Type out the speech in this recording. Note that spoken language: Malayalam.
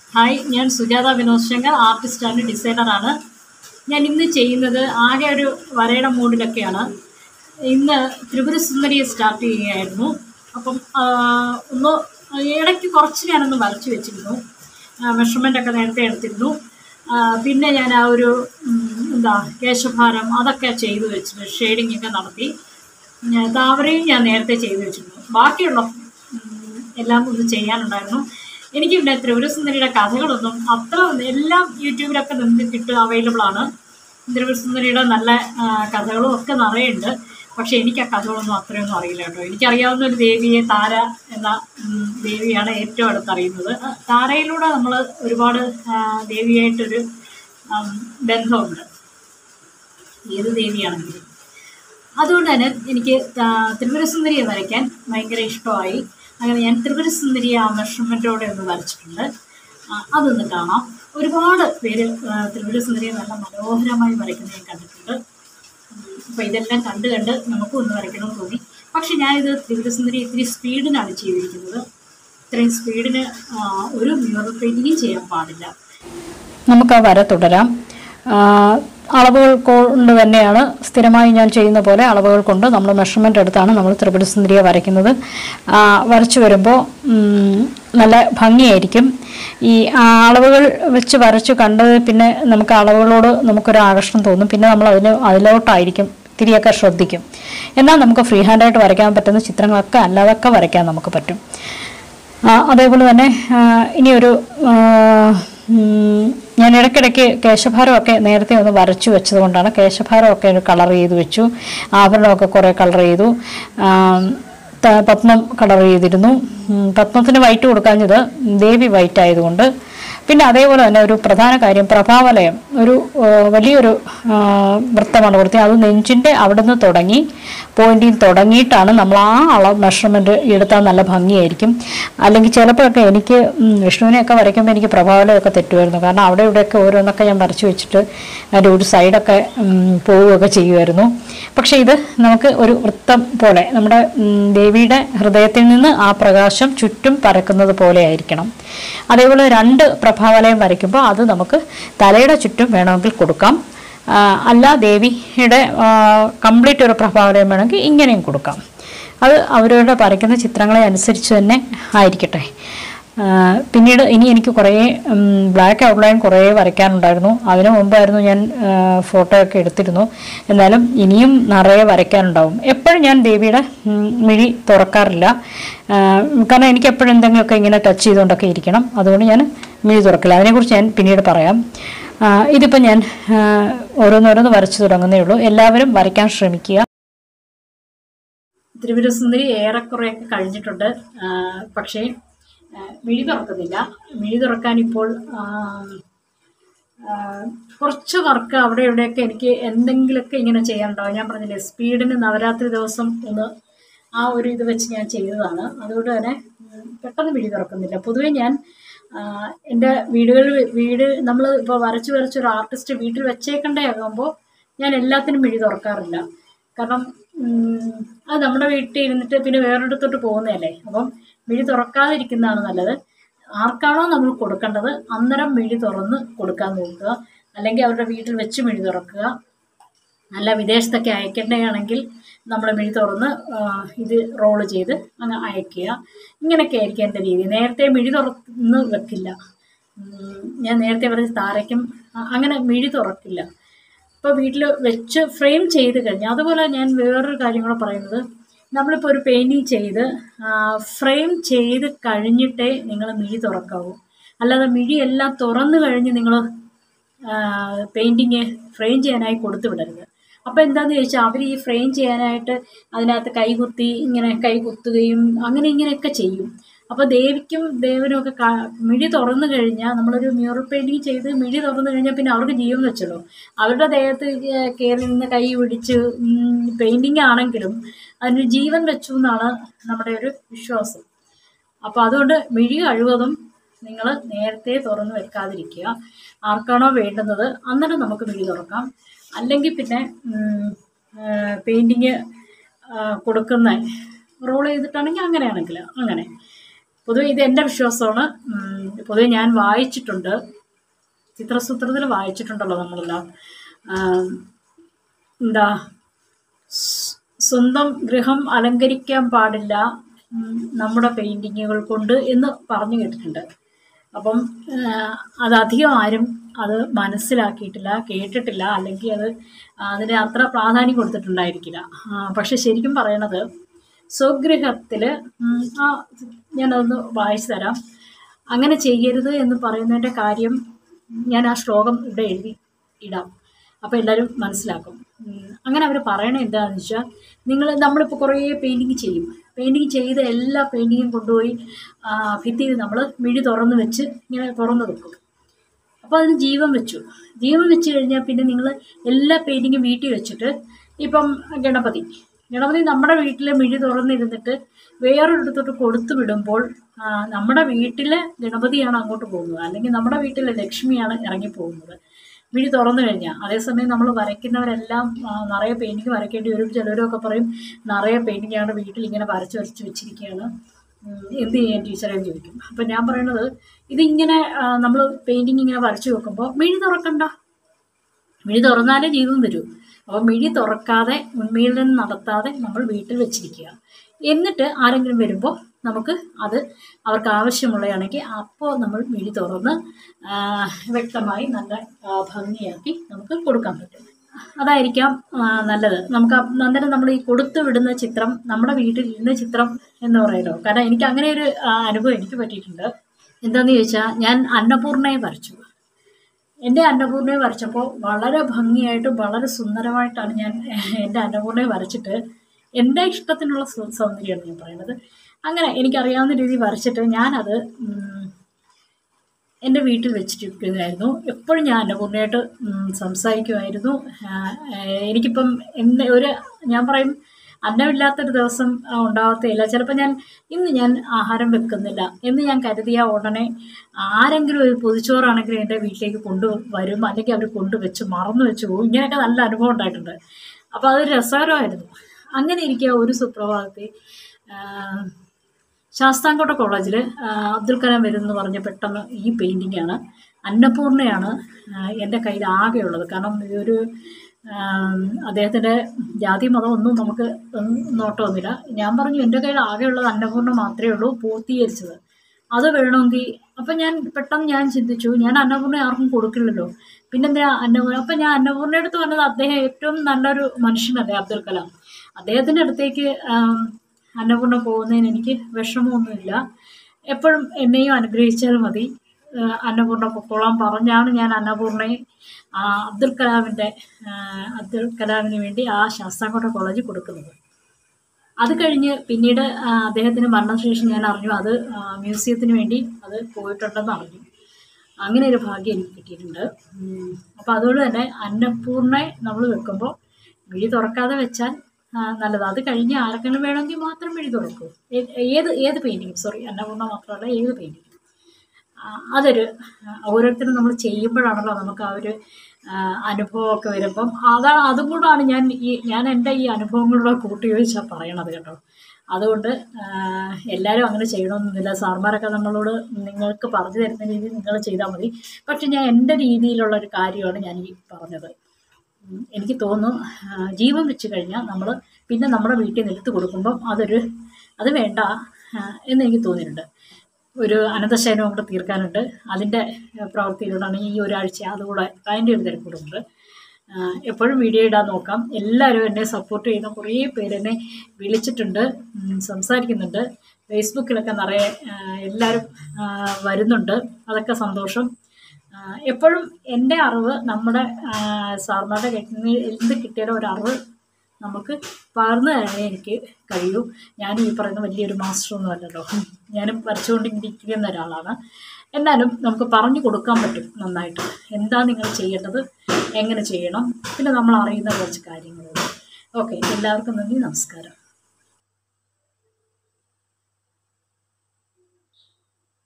ഹായ് ഞാൻ സുജാത വിനോദ് ശങ്കർ ആർട്ടിസ്റ്റാണ് ഡിസൈനറാണ് ഞാൻ ഇന്ന് ചെയ്യുന്നത് ആകെ ഒരു വരയുടെ മൂഡിലൊക്കെയാണ് ഇന്ന് ത്രിപുര സുന്ദരിയെ സ്റ്റാർട്ട് ചെയ്യുകയായിരുന്നു അപ്പം ആ, ഒന്ന് ഇടയ്ക്ക് കുറച്ച് ഞാനൊന്ന് വരച്ചു വെച്ചിരുന്നു മെഷർമെൻ്റ് ഒക്കെ നേരത്തെ എടുത്തിരുന്നു ആ, പിന്നെ ഞാൻ ആ ഒരു ഉം, എന്താ കേശഭാരം അതൊക്കെ ചെയ്തു വെച്ചിട്ട് ഷെയ്ഡിങ് ഒക്കെ നടത്തി ഞാൻ താമരയും ഞാൻ നേരത്തെ ചെയ്തു വെച്ചിരുന്നു ബാക്കിയുള്ള ഉം, എല്ലാം ഒന്ന് ചെയ്യാനുണ്ടായിരുന്നു എനിക്ക് പിന്നെ ത്രിപുരസുന്ദരിയുടെ കഥകളൊന്നും അത്ര എല്ലാം യൂട്യൂബിലൊക്കെ നിങ്ങൾക്ക് കിട്ടുക അവൈലബിൾ ആണ് ത്രിപുരസുന്ദരിയുടെ നല്ല ആ, കഥകളും ഒക്കെ നിറയുണ്ട് പക്ഷെ എനിക്ക് ആ കഥകളൊന്നും അത്രയൊന്നും അറിയില്ല കേട്ടോ എനിക്കറിയാവുന്ന ഒരു ദേവിയെ താര എന്ന ഉം, ദേവിയാണ് ഏറ്റവും അടുത്തറിയുന്നത് ആ, താരയിലൂടെ നമ്മൾ ഒരുപാട് ആ, ദേവിയായിട്ടൊരു ഉം, ബന്ധമുണ്ട് ഏത് ദേവിയാണെങ്കിലും അതുകൊണ്ട് തന്നെ എനിക്ക് ത- ത്രിപുരസുന്ദരിയെ വരയ്ക്കാൻ ഭയങ്കര ഇഷ്ടമായി അങ്ങനെ ഞാൻ ത്രിപുരസുന്ദരിയെ ആ മെഷർമെൻറ്റോടെ ഒന്ന് വരച്ചിട്ടുണ്ട് ആ, അതൊന്ന് കാണാം ഒരുപാട് പേര് ആ, ത്രിപുരസുന്ദരിയെ നല്ല മനോഹരമായി വരയ്ക്കുന്നത് ഞാൻ കണ്ടിട്ടുണ്ട് അപ്പോൾ ഇതെല്ലാം കണ്ട് കണ്ട് നമുക്കും ഒന്ന് വരയ്ക്കണമെന്ന് തോന്നി പക്ഷെ ഞാനിത് ത്രിപുരസുന്ദരി ഇത്തിരി സ്പീഡിനാണ് ചെയ്തിരിക്കുന്നത് ഇത്രയും സ്പീഡിന് ആ, ഒരു മ്യൂറൽ പെയിൻറ്റിങ്ങും ചെയ്യാൻ പാടില്ല നമുക്ക് ആ വര തുടരാം ആ, അളവുകൾ കൊണ്ട് തന്നെയാണ് സ്ഥിരമായി ഞാൻ ചെയ്യുന്ന പോലെ അളവുകൾ കൊണ്ട് നമ്മൾ മെഷർമെൻ്റ് എടുത്താണ് നമ്മൾ ത്രിപുര സുന്ദരിയെ വരയ്ക്കുന്നത് ആ, വരച്ചു വരുമ്പോൾ ഉം, നല്ല ഭംഗിയായിരിക്കും ഈ ആ അളവുകൾ വെച്ച് വരച്ചു കണ്ടത് പിന്നെ നമുക്ക് അളവുകളോട് നമുക്കൊരു ആകർഷണം തോന്നും പിന്നെ നമ്മൾ അതിന് അതിലോട്ടായിരിക്കും തിരിയൊക്കെ ശ്രദ്ധിക്കും എന്നാൽ നമുക്ക് ഫ്രീ ഹാൻഡായിട്ട് വരയ്ക്കാൻ പറ്റുന്ന ചിത്രങ്ങളൊക്കെ അല്ലാതൊക്കെ വരയ്ക്കാൻ നമുക്ക് പറ്റും ആ, അതേപോലെ തന്നെ ആ, ഇനിയൊരു ആ, ഉം, ഞാൻ ഇടയ്ക്കിടയ്ക്ക് കേശഭാരമൊക്കെ നേരത്തെ ഒന്ന് വരച്ചു വെച്ചത് കൊണ്ടാണ് കേശഭാരമൊക്കെ ഒരു കളർ ചെയ്ത് വെച്ചു ആഭരണമൊക്കെ കുറേ കളർ ചെയ്തു ആ, ത- പത്മം കളർ ചെയ്തിരുന്നു ഉം, പത്മത്തിന് വൈറ്റ് കൊടുക്കാഞ്ഞത് ദേവി വൈറ്റ് ആയതുകൊണ്ട് പിന്നെ അതേപോലെ തന്നെ ഒരു പ്രധാന കാര്യം പ്രഭാവലയം ഒരു ആ, വലിയൊരു ആ, വൃത്തമാണ് കൊടുത്തത് അത് നെഞ്ചിൻ്റെ അവിടുന്ന് തുടങ്ങി പോയിന്റിൽ തുടങ്ങിയിട്ടാണ് നമ്മൾ ആ അളവ് മെഷർമെൻറ്റ് എടുത്താൽ നല്ല ഭംഗിയായിരിക്കും അല്ലെങ്കിൽ ചിലപ്പോഴൊക്കെ എനിക്ക് ഉം, വിഷ്ണുവിനെയൊക്കെ വരയ്ക്കുമ്പോൾ എനിക്ക് പ്രഭാവലയമൊക്കെ തെറ്റുമായിരുന്നു കാരണം അവിടെ ഇവിടെയൊക്കെ ഓരോന്നൊക്കെ ഞാൻ വരച്ചു വെച്ചിട്ട് അതിൻ്റെ ഒരു സൈഡൊക്കെ ഉം, പോവുകയൊക്കെ ചെയ്യുമായിരുന്നു പക്ഷേ ഇത് നമുക്ക് ഒരു വൃത്തം പോലെ നമ്മുടെ ഉം, ദേവിയുടെ ഹൃദയത്തിൽ നിന്ന് ആ പ്രകാശം ചുറ്റും പരക്കുന്നത് പോലെ ആയിരിക്കണം അതേപോലെ രണ്ട് പ്രഭാവലയം വരയ്ക്കുമ്പോൾ അത് നമുക്ക് തലയുടെ ചുറ്റും വേണമെങ്കിൽ കൊടുക്കാം ആ, അല്ല ദേവിയുടെ കംപ്ലീറ്റ് ഒരു പ്രഭാവലയം വേണമെങ്കിൽ ഇങ്ങനെയും കൊടുക്കാം അത് അവരവരുടെ വരയ്ക്കുന്ന ചിത്രങ്ങളെ അനുസരിച്ച് തന്നെ ആയിരിക്കട്ടെ ആ, പിന്നീട് ഇനി എനിക്ക് കുറേ ബ്ലാക്ക് ഔട്ട്ലൈൻ കുറേ വരയ്ക്കാനുണ്ടായിരുന്നു അതിനു മുമ്പായിരുന്നു ഞാൻ ഫോട്ടോ ഒക്കെ എടുത്തിരുന്നു എന്നാലും ഇനിയും നിറയെ വരയ്ക്കാനുണ്ടാവും എപ്പോഴും ഞാൻ ദേവിയുടെ ഉം, മിഴി തുറക്കാറില്ല ആ, കാരണം എനിക്ക് എപ്പോഴും എന്തെങ്കിലുമൊക്കെ ഇങ്ങനെ ടച്ച് ചെയ്തുകൊണ്ടൊക്കെ ഇരിക്കണം അതുകൊണ്ട് ഞാൻ മിഴി തുറക്കില്ല അതിനെക്കുറിച്ച് ഞാൻ പിന്നീട് പറയാം ആ, ഇതിപ്പോൾ ഞാൻ ആ, ഓരോന്നോരോന്ന് വരച്ചു തുടങ്ങുന്നേ ഉള്ളൂ എല്ലാവരും വരയ്ക്കാൻ ശ്രമിക്കുക ത്രിപുരസുന്ദരി ഏറെക്കുറെയൊക്കെ കഴിഞ്ഞിട്ടുണ്ട് ആ, പക്ഷേ ആ, മിഴി തുറക്കുന്നില്ല മിഴി തുറക്കാൻ ഇപ്പോൾ ആ, ആ, കുറച്ച് വർക്ക് അവിടെ ഇവിടെയൊക്കെ എനിക്ക് എന്തെങ്കിലുമൊക്കെ ഇങ്ങനെ ചെയ്യാനുണ്ടാവും ഞാൻ പറഞ്ഞില്ലേ സ്പീഡിന് നവരാത്രി ദിവസം ഒന്ന് ആ ഒരു ഇത് വെച്ച് ഞാൻ ചെയ്തതാണ് അതുകൊണ്ട് തന്നെ ഉം, പെട്ടെന്ന് മിഴി തുറക്കുന്നില്ല പൊതുവേ ഞാൻ ആ, എൻ്റെ വീടുകളിൽ വീട് നമ്മൾ ഇപ്പോൾ വരച്ച് വരച്ച് ഒരു ആർട്ടിസ്റ്റ് വീട്ടിൽ വെച്ചേക്കണ്ടേ ആകുമ്പോൾ ഞാൻ എല്ലാത്തിനും മിഴി തുറക്കാറില്ല കാരണം ഉം, അത് നമ്മുടെ വീട്ടിൽ ഇരുന്നിട്ട് പിന്നെ വേറൊരിടത്തോട്ട് പോകുന്നതല്ലേ അപ്പം മിഴി തുറക്കാതിരിക്കുന്നതാണ് നല്ലത് ആർക്കാണോ നമ്മൾ കൊടുക്കേണ്ടത് അന്നേരം മിഴി തുറന്ന് കൊടുക്കാൻ നോക്കുക അല്ലെങ്കിൽ അവരുടെ വീട്ടിൽ വെച്ച് മിഴി തുറക്കുക അല്ല വിദേശത്തൊക്കെ അയക്കേണ്ടതാണെങ്കിൽ നമ്മൾ മിഴി തുറന്ന് ആ, ഇത് റോള് ചെയ്ത് അങ്ങ് അയക്കുക ഇങ്ങനെയൊക്കെ ആയിരിക്കും എൻ്റെ രീതി നേരത്തെ മിഴി തുറന്ന് വെക്കില്ല ഉം, ഞാൻ നേരത്തെ പറഞ്ഞ താരയ്ക്കും അ- അങ്ങനെ മിഴി തുറക്കില്ല ഇപ്പോൾ വീട്ടിൽ വെച്ച് ഫ്രെയിം ചെയ്ത് കഴിഞ്ഞാൽ അതുപോലെ ഞാൻ വേറൊരു കാര്യം കൂടെ പറയുന്നത് നമ്മളിപ്പോൾ ഒരു പെയിൻറ്റിങ് ചെയ്ത് ഫ്രെയിം ചെയ്ത് കഴിഞ്ഞിട്ടേ നിങ്ങൾ മിഴി തുറക്കാവൂ അല്ലാതെ മിഴിയെല്ലാം തുറന്നു കഴിഞ്ഞ് നിങ്ങൾ പെയിൻറ്റിങ് ഫ്രെയിം ചെയ്യാനായി കൊടുത്തു വിടരുത് അപ്പോൾ എന്താണെന്ന് ചോദിച്ചാൽ അവർ ഈ ഫ്രെയിം ചെയ്യാനായിട്ട് അതിനകത്ത് കൈകുത്തി ഇങ്ങനെ കൈ കുത്തുകയും അങ്ങനെ ഇങ്ങനെയൊക്കെ ചെയ്യും അപ്പോൾ ദേവിക്കും ദേവനും ഒക്കെ കാ- മിഴി തുറന്നു കഴിഞ്ഞാൽ നമ്മളൊരു മ്യൂറൽ പെയിൻറ്റിങ് ചെയ്ത് മിഴി തുറന്നു കഴിഞ്ഞാൽ പിന്നെ അവർക്ക് ജീവൻ വെച്ചല്ലോ അവരുടെ ദേഹത്ത് കയറി നിന്ന് കൈ പിടിച്ച് പെയിൻറ്റിങ് ആണെങ്കിലും അതിന് ജീവൻ വെച്ചു എന്നാണ് നമ്മുടെ ഒരു വിശ്വാസം അപ്പോൾ അതുകൊണ്ട് മിഴി കഴിവതും നിങ്ങൾ നേരത്തെ തുറന്ന് വെക്കാതിരിക്കുക ആർക്കാണോ വേണ്ടുന്നത് അന്നേരം നമുക്ക് മിഴി തുറക്കാം അല്ലെങ്കിൽ പിന്നെ പെയിൻറ്റിങ് കൊടുക്കുന്ന റോൾ ചെയ്തിട്ടാണെങ്കിൽ അങ്ങനെയാണെങ്കിൽ അങ്ങനെ പൊതുവെ ഇത് എൻ്റെ വിശ്വാസമാണ് ഉം, പൊതുവെ ഞാൻ വായിച്ചിട്ടുണ്ട് ചിത്രസൂത്രത്തിൽ വായിച്ചിട്ടുണ്ടല്ലോ നമ്മളെല്ലാം ആം, എന്താ സ്- സ്വന്തം ഗൃഹം അലങ്കരിക്കാൻ പാടില്ല ഉം, നമ്മുടെ പെയിൻറ്റിങ്ങുകൾ കൊണ്ട് എന്ന് പറഞ്ഞു കേട്ടിട്ടുണ്ട് അപ്പം ആഹ്, അതധികം ആരും അത് മനസ്സിലാക്കിയിട്ടില്ല കേട്ടിട്ടില്ല അല്ലെങ്കിൽ അത് അതിന് അത്ര പ്രാധാന്യം കൊടുത്തിട്ടുണ്ടായിരിക്കില്ല ആ, പക്ഷെ ശരിക്കും പറയണത് സ്വഗൃഹത്തിൽ ആ ഞാനതൊന്ന് വായിച്ചു തരാം അങ്ങനെ ചെയ്യരുത് എന്ന് പറയുന്നതിൻ്റെ കാര്യം ഞാൻ ആ ശ്ലോകം ഇവിടെ എഴുതി ഇടാം അപ്പോൾ എല്ലാവരും മനസ്സിലാക്കും ഉം, അങ്ങനെ അവർ പറയണത് എന്താണെന്ന് വെച്ചാൽ നിങ്ങൾ നമ്മളിപ്പോൾ കുറേ പെയിൻറ്റിങ് ചെയ്യും പെയിൻറ്റിങ് ചെയ്ത എല്ലാ പെയിൻറ്റിങ്ങും കൊണ്ടുപോയി ആ, ഭിത്തിയിൽ നമ്മൾ മിഴി തുറന്ന് വെച്ച് ഇങ്ങനെ തുറന്ന് വെക്കും അപ്പോൾ അതിന് ജീവൻ വെച്ചു ജീവൻ വെച്ച് കഴിഞ്ഞാൽ പിന്നെ നിങ്ങൾ എല്ലാ പെയിൻറ്റിങ്ങും വീട്ടിൽ വെച്ചിട്ട് ഇപ്പം ഗണപതി ഗണപതി നമ്മുടെ വീട്ടിലെ മിഴി തുറന്നിരുന്നിട്ട് വേറൊരിടത്തോട്ട് കൊടുത്തു വിടുമ്പോൾ ആ, നമ്മുടെ വീട്ടിലെ ഗണപതിയാണ് അങ്ങോട്ട് പോകുന്നത് അല്ലെങ്കിൽ നമ്മുടെ വീട്ടിലെ ലക്ഷ്മിയാണ് ഇറങ്ങി പോകുന്നത് മിഴി തുറന്നു കഴിഞ്ഞാൽ അതേസമയം നമ്മൾ വരയ്ക്കുന്നവരെല്ലാം ആ, നിറയെ പെയിൻറ്റിങ് വരയ്ക്കേണ്ടി വരും ചിലരൊക്കെ പറയും നിറയെ പെയിൻറ്റിങ്ങാണ് വീട്ടിൽ ഇങ്ങനെ വരച്ച് വരച്ച് വെച്ചിരിക്കുകയാണ് ഉം, എന്ത് ചെയ്യാൻ ടീച്ചറെ എന്ന് ചോദിക്കും അപ്പം ഞാൻ പറയണത് ഇതിങ്ങനെ നമ്മൾ പെയിൻറ്റിങ് ഇങ്ങനെ വരച്ചു വെക്കുമ്പോൾ മിഴി തുറക്കണ്ട മിഴി തുറന്നാലേ ജീവൻ വരൂ അപ്പോൾ മിഴി തുറക്കാതെ ഉന്മീലനം നടത്താതെ നമ്മൾ വീട്ടിൽ വെച്ചിരിക്കുക എന്നിട്ട് ആരെങ്കിലും വരുമ്പോൾ നമുക്ക് അത് അവർക്ക് ആവശ്യമുള്ളതാണെങ്കിൽ അപ്പോൾ നമ്മൾ മിഴി തുറന്ന് ആ, വ്യക്തമായി നല്ല ആ, ഭംഗിയാക്കി നമുക്ക് കൊടുക്കാൻ പറ്റും അതായിരിക്കാം ആ, നല്ലത് നമുക്ക് അ- അന്നേരം നമ്മൾ ഈ കൊടുത്തു വിടുന്ന ചിത്രം നമ്മുടെ വീട്ടിൽ ഇരുന്ന ചിത്രം എന്ന് പറയുമല്ലോ കാരണം എനിക്ക് അങ്ങനെ ഒരു ആ, അനുഭവം എനിക്ക് പറ്റിയിട്ടുണ്ട് എന്താണെന്ന് ചോദിച്ചാൽ ഞാൻ അന്നപൂർണയെ വരച്ചു എൻ്റെ അന്നപൂർണയെ വരച്ചപ്പോൾ വളരെ ഭംഗിയായിട്ടും വളരെ സുന്ദരമായിട്ടാണ് ഞാൻ എൻ്റെ അന്നപൂർണയെ വരച്ചിട്ട് എൻ്റെ ഇഷ്ടത്തിനുള്ള സൗ- സൗന്ദര്യമാണ് ഞാൻ പറയുന്നത് അങ്ങനെ എനിക്കറിയാവുന്ന രീതിയിൽ വരച്ചിട്ട് ഞാനത് ഉം, എൻ്റെ വീട്ടിൽ വെച്ചിരിക്കുന്നതായിരുന്നു എപ്പോഴും ഞാൻ അന്നപൂർണ്ണയായിട്ട് ഉം, സംസാരിക്കുമായിരുന്നു ആ, ഏഹ്, എനിക്കിപ്പം എന്ത് ഒരു ഞാൻ പറയും അന്നമില്ലാത്തൊരു ദിവസം ആ, ഉണ്ടാവത്തേയില്ല ചിലപ്പോൾ ഞാൻ ഇന്ന് ഞാൻ ആഹാരം വെക്കുന്നില്ല എന്ന് ഞാൻ കരുതിയ ഉടനെ ആരെങ്കിലും ഒരു പൊതിച്ചോറാണെങ്കിലും എൻ്റെ വീട്ടിലേക്ക് കൊണ്ടുവരും അല്ലെങ്കിൽ അവർ കൊണ്ടുവച്ച് മറന്നു വെച്ച് പോകും ഇങ്ങനെയൊക്കെ നല്ല അനുഭവം ഉണ്ടായിട്ടുണ്ട് അപ്പോൾ അത് രസകരമായിരുന്നു അങ്ങനെ ഇരിക്കുക ഒരു സുപ്രഭാതത്തിൽ ആ, ശാസ്താംകോട്ട കോളേജിൽ അബ്ദുൽ കലാം വരുമെന്ന് പറഞ്ഞ പെട്ടെന്ന് ഈ പെയിൻറ്റിങ്ങാണ് അന്നപൂർണയാണ് ആ, എൻ്റെ കയ്യിൽ ആകെയുള്ളത് കാരണം ഇതൊരു അദ്ദേഹത്തിൻ്റെ ജാതി മതം ഒന്നും നമുക്ക് ഒന്നും നോട്ടമൊന്നുമില്ല ഞാൻ പറഞ്ഞു എൻ്റെ കയ്യിൽ ആകെയുള്ളത് അന്നപൂർണ്ണ മാത്രമേ ഉള്ളൂ പൂർത്തീകരിച്ചത് അത് വേണമെങ്കിൽ അപ്പം ഞാൻ പെട്ടെന്ന് ഞാൻ ചിന്തിച്ചു ഞാൻ അന്നപൂർണ്ണ ആർക്കും കൊടുക്കില്ലല്ലോ പിന്നെന്താ അന്നപൂർണ്ണ അപ്പം ഞാൻ അന്നപൂർണ്ണയുടെ അടുത്ത് പറഞ്ഞത് അദ്ദേഹം ഏറ്റവും നല്ലൊരു മനുഷ്യനല്ലേ അബ്ദുൽ കലാം അദ്ദേഹത്തിൻ്റെ അടുത്തേക്ക് ആം, അന്നപൂർണ്ണ പോകുന്നതിന് എനിക്ക് വിഷമമൊന്നുമില്ല എപ്പോഴും എന്നെയും അനുഗ്രഹിച്ചാൽ മതി ആ, അന്നപൂർണ്ണ പൊക്കോളാൻ പറഞ്ഞാണ് ഞാൻ അന്നപൂർണ്ണയെ ആ, അബ്ദുൽ കലാമിൻ്റെ ആ, അബ്ദുൽ കലാമിന് വേണ്ടി ആ ശാസ്താംകോട്ട കോളേജിൽ കൊടുക്കുന്നത് അത് കഴിഞ്ഞ് പിന്നീട് ആ, അദ്ദേഹത്തിന് മരണശേഷം ഞാൻ അറിഞ്ഞു അത് ആ, മ്യൂസിയത്തിന് വേണ്ടി അത് പോയിട്ടുണ്ടെന്ന് അറിഞ്ഞു അങ്ങനെ ഒരു ഭാഗ്യം എനിക്ക് കിട്ടിയിട്ടുണ്ട് അപ്പോൾ അതുകൊണ്ട് തന്നെ അന്നപൂർണ്ണയെ നമ്മൾ വെക്കുമ്പോൾ വിഴി തുറക്കാതെ വെച്ചാൽ ആ, നല്ലത് അത് കഴിഞ്ഞ് ആർക്കെങ്കിലും വേണമെങ്കിൽ മാത്രം വിഴി തുറക്കൂ ഏ- ഏത് ഏത് പെയിൻറ്റിങ്ങും സോറി അന്നപൂർണ്ണ മാത്രമല്ല ഏത് പെയിൻറ്റിങ്ങും ആ, അതൊരു ആ, ഓരോരുത്തരും നമ്മൾ ചെയ്യുമ്പോഴാണല്ലോ നമുക്ക് ആ ഒരു ആ, അനുഭവമൊക്കെ വരുമ്പം അതാണ് അതും കൂടാണ് ഞാൻ ഈ ഞാൻ എൻ്റെ ഈ അനുഭവങ്ങളുടെ കൂട്ടി ചോദിച്ചാൽ പറയണത് കേട്ടോ അതുകൊണ്ട് ആ, എല്ലാവരും അങ്ങനെ ചെയ്യണമെന്നൊന്നുമില്ല സാർമാരൊക്കെ നമ്മളോട് നിങ്ങൾക്ക് പറഞ്ഞു തരുന്ന രീതിയിൽ നിങ്ങൾ ചെയ്താൽ മതി പക്ഷെ ഞാൻ എൻ്റെ രീതിയിലുള്ള ഒരു കാര്യമാണ് ഞാൻ ഈ പറഞ്ഞത് ഉം, എനിക്ക് തോന്നുന്നു ആ, ജീവൻ വെച്ച് കഴിഞ്ഞാൽ നമ്മൾ പിന്നെ നമ്മുടെ വീട്ടിൽ നിന്ന് എടുത്ത് കൊടുക്കുമ്പം അതൊരു അത് വേണ്ട ആ, എന്ന് എനിക്ക് തോന്നിയിട്ടുണ്ട് ഒരു അനന്തശയനം കൂടെ തീർക്കാനുണ്ട് അതിൻ്റെ പ്രവൃത്തിയിലൂടെയാണ് ഈ ഒരാഴ്ച അതുകൂടെ അതിൻ്റെ ഒരു തിരക്കൂടുണ്ട് എപ്പോഴും വീഡിയോ ഇടാൻ നോക്കാം എല്ലാവരും എന്നെ സപ്പോർട്ട് ചെയ്യുന്ന കുറേ പേര് എന്നെ വിളിച്ചിട്ടുണ്ട് ഉം, സംസാരിക്കുന്നുണ്ട് ഫേസ്ബുക്കിലൊക്കെ നിറയെ ആ, എല്ലാവരും ആ, വരുന്നുണ്ട് അതൊക്കെ സന്തോഷം ആ, എപ്പോഴും എൻ്റെ അറിവ് നമ്മുടെ ആ, സാർമാരുടെ കയ്യിൽ നിന്ന് എന്ത് കിട്ടിയാലും ഒരു അറിവ് നമുക്ക് പകർന്നു തരാനേ എനിക്ക് കഴിയൂ ഞാനും ഈ പറയുന്ന വലിയൊരു മാസ്റ്ററൊന്നും അല്ലല്ലോ ഞാനും വരച്ചുകൊണ്ടിരിക്കുന്ന ഒരാളാണ് എന്നാലും നമുക്ക് പറഞ്ഞു കൊടുക്കാൻ പറ്റും നന്നായിട്ട് എന്താ നിങ്ങൾ ചെയ്യേണ്ടത് എങ്ങനെ ചെയ്യണം പിന്നെ നമ്മൾ അറിയുന്ന കുറച്ച് കാര്യങ്ങളുണ്ട് ഓക്കെ എല്ലാവർക്കും നന്ദി നമസ്കാരം